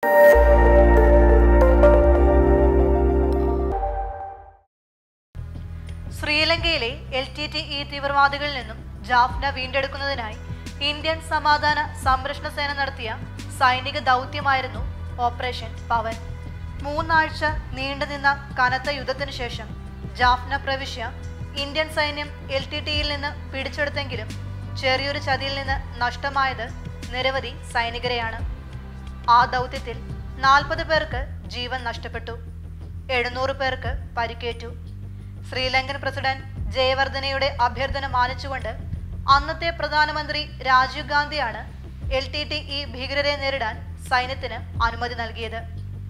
ശ്രീലങ്കയിലെ L T T E തീവ്രവാദികളിൽ നിന്നും ജാഫ്ന വീണ്ടെടുക്കുന്നതിനായി ഇന്ത്യൻ സമാധാന സംരക്ഷണ സേന നടത്തിയ സൈനിക ദൗത്യമായിരുന്നു ഓപ്പറേഷൻ പവൻ മൂന്നാഴ്ച നീണ്ടുനിന്ന കനത്ത യുദ്ധത്തിനു ശേഷം ജാഫ്ന പ്രവിശ്യ ഇന്ത്യൻ സൈന്യം എൽ ടി ടിയിൽ നിന്ന് പിടിച്ചെടുത്തെങ്കിലും ചെറിയൊരു ചതിയിൽ നിന്ന് നഷ്ടമായത് നിരവധി സൈനികരെയാണ് ആ ദൗത്യത്തിൽ നാൽപ്പത് പേർക്ക് ജീവൻ നഷ്ടപ്പെട്ടു എഴുന്നൂറ് പേർക്ക് പരിക്കേറ്റു ശ്രീലങ്കൻ പ്രസിഡന്റ് ജയവർദ്ധനയുടെ അഭ്യർത്ഥന മാനിച്ചുകൊണ്ട് അന്നത്തെ പ്രധാനമന്ത്രി രാജീവ് ഗാന്ധിയാണ് എൽ ടി ടി ഇ ഭീകരരെ നേരിടാൻ സൈന്യത്തിന് അനുമതി നൽകിയത്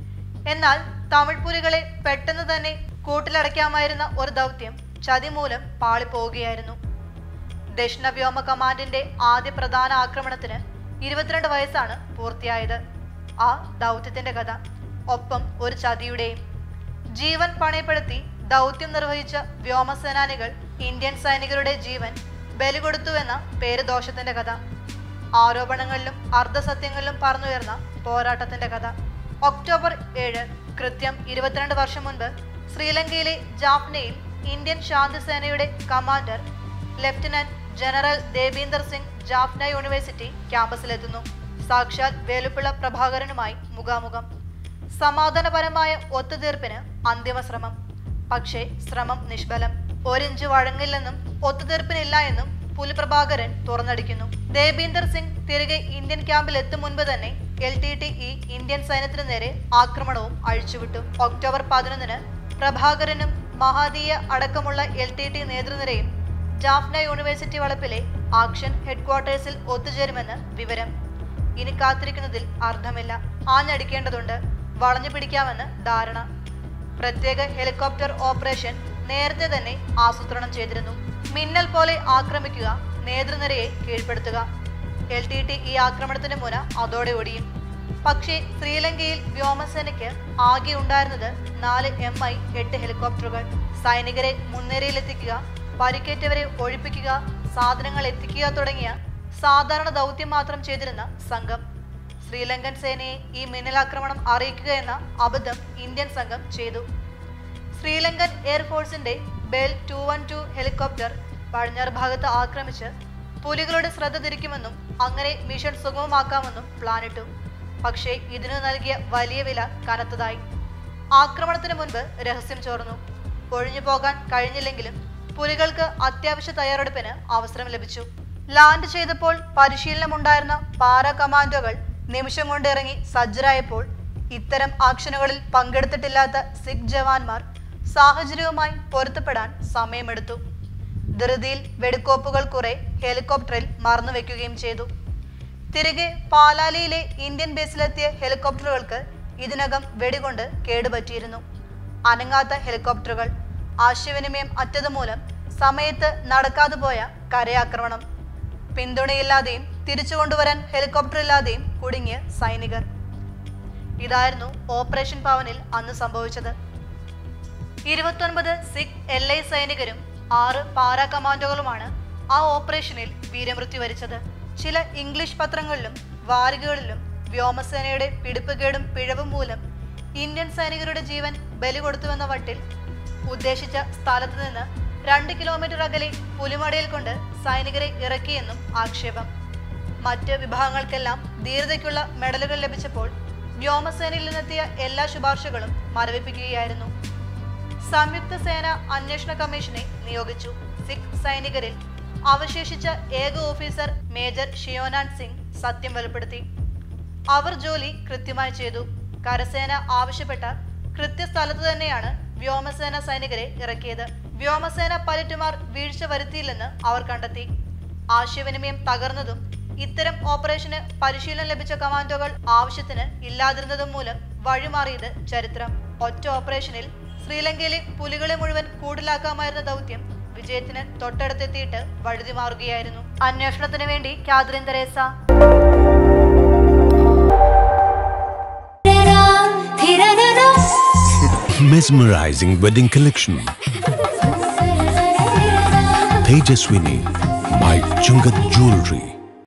എന്നാൽ തമിഴ് പുലികളെ പെട്ടെന്ന് തന്നെ കൂട്ടിലടയ്ക്കാമായിരുന്ന ഒരു ദൗത്യം ചതി മൂലം പാളിപ്പോവുകയായിരുന്നു ദക്ഷിണ വ്യോമ കമാൻഡിന്റെ ആദ്യ പ്രധാന ആക്രമണത്തിന് ഇരുപത്തിരണ്ട് വയസ്സാണ് പൂർത്തിയായത് ആ ദൗത്യത്തിന്റെ കഥ ഒപ്പം ഒരു ചതിയുടെയും ജീവൻ പണയപ്പെടുത്തി ദൗത്യം നിർവഹിച്ച വ്യോമസേനാനികൾ ഇന്ത്യൻ സൈനികരുടെ ജീവൻ ബലി കൊടുത്തുവെന്ന പേരുദോഷത്തിന്റെ കഥ ആരോപണങ്ങളിലും അർദ്ധസത്യങ്ങളിലും പറന്നുയർന്ന പോരാട്ടത്തിന്റെ കഥ ഒക്ടോബർ ഏഴ് കൃത്യം ഇരുപത്തിരണ്ട് വർഷം മുൻപ് ശ്രീലങ്കയിലെ ജാഫ്നയിൽ ഇന്ത്യൻ ശാന്തിസേനയുടെ commander lieutenant general Debinder Singh Jaffna university ക്യാമ്പസിലെത്തുന്നു സാക്ഷാൽ വേലുപ്പിള്ള പ്രഭാകരനുമായി മുഖാമുഖം സമാധാനപരമായ ഒത്തുതീർപ്പിന് അന്തിമ ശ്രമം പക്ഷേ ശ്രമം നിഷ്ഫലം ഒരിഞ്ച് വഴങ്ങില്ലെന്നും ഒത്തുതീർപ്പിനില്ല എന്നും പുലിപ്രഭാകരൻ തുറന്നടിക്കുന്നു ദേബീന്ദർ സിംഗ് തിരികെ ഇന്ത്യൻ ക്യാമ്പിൽ എത്തും മുൻപ് തന്നെ L T T E Indian സൈന്യത്തിന് നേരെ ആക്രമണവും അഴിച്ചുവിട്ടു ഒക്ടോബർ പതിനൊന്നിന് പ്രഭാകരനും മഹാദീയ അടക്കമുള്ള എൽ ടി ടി നേതൃനിരയും ജാഫ്ന യൂണിവേഴ്സിറ്റി വളപ്പിലെ ആക്ഷൻ ഹെഡ്ക്വാർട്ടേഴ്സിൽ ഒത്തുചേരുമെന്ന് വിവരം ഇനി കാത്തിരിക്കുന്നതിൽ അർത്ഥമില്ല ആഞ്ഞടിക്കേണ്ടതുണ്ട് വളഞ്ഞു പിടിക്കാമെന്ന് ധാരണ പ്രത്യേക ഹെലികോപ്റ്റർ ഓപ്പറേഷൻ നേരത്തെ തന്നെ ആസൂത്രണം ചെയ്തിരുന്നു മിന്നൽ പോലെ ആക്രമിക്കുക നേതൃനിരയെ കീഴ്പ്പെടുത്തുക എൽ ടി ടി ഈ ആക്രമണത്തിന് മുന അതോടെ ഒടിയും പക്ഷേ ശ്രീലങ്കയിൽ വ്യോമസേനയ്ക്ക് ആകെ ഉണ്ടായിരുന്നത് നാല് എം ഐ എട്ട് ഹെലികോപ്റ്ററുകൾ സൈനികരെ മുൻനിരയിലെത്തിക്കുക പരിക്കേറ്റവരെ ഒഴിപ്പിക്കുക സാധനങ്ങൾ എത്തിക്കുക തുടങ്ങിയ സാധാരണ ദൗത്യം മാത്രം ചെയ്തിരുന്ന സംഘം ശ്രീലങ്കൻ സേനയെ ഈ മിന്നലാക്രമണം അറിയിക്കുക എന്ന അബദ്ധം ഇന്ത്യൻ സംഘം ചെയ്തു ശ്രീലങ്കൻ എയർഫോഴ്സിന്റെ bell two one two helicopter പടിഞ്ഞാറ് ഭാഗത്ത് ആക്രമിച്ച് പുലികളുടെ ശ്രദ്ധ തിരിക്കുമെന്നും അങ്ങനെ മിഷൻ സുഗമമാക്കാമെന്നും പ്ലാനിട്ടു പക്ഷേ ഇതിനു നൽകിയ വലിയ വില കനത്തതായി ആക്രമണത്തിന് മുൻപ് രഹസ്യം ചോർന്നു ഒഴിഞ്ഞു പോകാൻ കഴിഞ്ഞില്ലെങ്കിലും പുലികൾക്ക് അത്യാവശ്യ തയ്യാറെടുപ്പിന് അവസരം ലഭിച്ചു ലാൻഡ് ചെയ്തപ്പോൾ പരിശീലനമുണ്ടായിരുന്ന പാര കമാൻഡോകൾ നിമിഷം കൊണ്ട് ഇറങ്ങി സജ്ജരായപ്പോൾ ഇത്തരം ആക്ഷനുകളിൽ പങ്കെടുത്തിട്ടില്ലാത്ത സിഖ് ജവാന്മാർ സാഹചര്യവുമായി പൊരുത്തപ്പെടാൻ സമയമെടുത്തു ധൃതിയിൽ വെടിക്കോപ്പുകൾ കുറെ ഹെലികോപ്റ്ററിൽ മറന്നുവെക്കുകയും ചെയ്തു തിരികെ പാലാലിയിലെ ഇന്ത്യൻ ബേസിലെത്തിയ ഹെലികോപ്റ്ററുകൾക്ക് ഇതിനകം വെടികൊണ്ട് കേടുപറ്റിയിരുന്നു അനങ്ങാത്ത ഹെലികോപ്റ്ററുകൾ ആശയവിനിമയം അറ്റതുമൂലം സമയത്ത് നടക്കാതെ പോയ കരയാക്രമണം പിന്തുണയില്ലാതെയും തിരിച്ചുകൊണ്ടുവരാൻ ഹെലികോപ്റ്റർ ഇല്ലാതെയും കുടുങ്ങിയ സൈനികർ ഇതായിരുന്നു ഓപ്പറേഷൻ പവനിൽ അന്ന് സംഭവിച്ചത് ഇരുപത്തൊൻപത് സിഖ് എൽ ഐ സൈനികരും ആറ് പാരാ കമാൻഡോകളുമാണ് ആ ഓപ്പറേഷനിൽ വീരമൃത്യു വരിച്ചത് ചില ഇംഗ്ലീഷ് പത്രങ്ങളിലും വാരികകളിലും വ്യോമസേനയുടെ പിടിപ്പുകേടും പിഴവും മൂലം ഇന്ത്യൻ സൈനികരുടെ ജീവൻ ബലി കൊടുത്തുവെന്ന വട്ടിൽ ഉദ്ദേശിച്ച സ്ഥലത്ത് നിന്ന് രണ്ട് കിലോമീറ്റർ അകലെ പുലിമടയിൽ കൊണ്ട് സൈനികരെ ഇറക്കിയെന്നും ആക്ഷേപം മറ്റ് വിഭാഗങ്ങൾക്കെല്ലാം ധീരതയ്ക്കുള്ള മെഡലുകൾ ലഭിച്ചപ്പോൾ വ്യോമസേനയിൽ നിന്നെത്തിയ എല്ലാ ശുപാർശകളും മരവിപ്പിക്കുകയായിരുന്നു സംയുക്ത സേന അന്വേഷണ കമ്മീഷനെ നിയോഗിച്ചു സിഖ് സൈനികരിൽ അവശേഷിച്ച ഏക ഓഫീസർ മേജർ ഷിയോനാൻ സിംഗ് സത്യം വെളിപ്പെടുത്തി അവർ ജോലി കൃത്യമായി ചെയ്തു കരസേന ആവശ്യപ്പെട്ട കൃത്യസ്ഥലത്ത് തന്നെയാണ് വ്യോമസേന സൈനികരെ ഇറക്കിയത് വ്യോമസേന പൈലറ്റുമാർ വീഴ്ച വരുത്തിയില്ലെന്ന് അവർ കണ്ടെത്തി ആശയവിനിമയം തകർന്നതും ഇത്തരം ഓപ്പറേഷന് പരിശീലനം ലഭിച്ച കമാൻഡോകൾ ആവശ്യത്തിന് ഇല്ലാതിരുന്നതും മൂലം വഴിമാറിയത് ചരിത്രം ഒറ്റ ഓപ്പറേഷനിൽ ശ്രീലങ്കയിലെ പുലികളെ മുഴുവൻ കൂടിലാക്കാമായിരുന്ന ദൗത്യം വിജയത്തിന് തൊട്ടടുത്തെത്തിയിട്ട് വഴുതി മാറുകയായിരുന്നു അന്വേഷണത്തിന് വേണ്ടി Catherine Teresa Mesmerizing wedding collection. Tejaswini by Chungat Jewelry.